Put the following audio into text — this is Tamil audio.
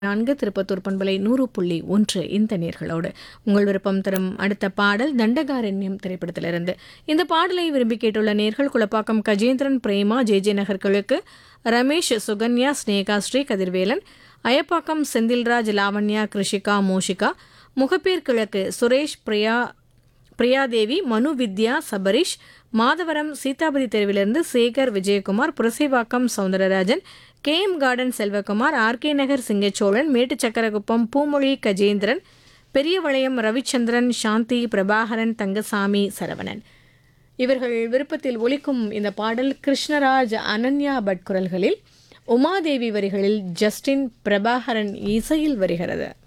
நான்கு திருப்பத்தூர் பண்பலை நூறு புள்ளி ஒன்று இந்த நேர்களோடு உங்கள் விருப்பம் தரும் அடுத்த பாடல் தண்டகாரண்யம் திரைப்படத்திலிருந்து இந்த பாடலை விரும்பி கேட்டுள்ள நேர்கள் குளப்பாக்கம் கஜேந்திரன் பிரேமா ஜே ஜே நகர் கிழக்கு ரமேஷ் சுகன்யா ஸ்னேகா ஸ்ரீ கதிர்வேலன் அயப்பாக்கம் செந்தில்ராஜ் லாவண்யா கிருஷிகா மோஷிகா முகப்பேர் கிழக்கு சுரேஷ் பிரியா பிரியாதேவி மனு வித்யா சபரிஷ் மாதவரம் சீதாபதி தெருவிலிருந்து Sekar Vijayakumar Purasaiwalkam Soundararajan K M garden Selvakumar RK Nagar Singacholan Mettuchakkarakuppam Poomozhi Gajendran Periyavalaiyam Ravichandran Shanthi Prabhakaran Thangasamy Saravanan இவர்கள் விருப்பத்தில் ஒலிக்கும் இந்த பாடல் கிருஷ்ணராஜ் அனன்யா பட் குரல்களில் உமாதேவி வரிகளில் ஜஸ்டின் பிரபாகரன் இசையில் வருகிறது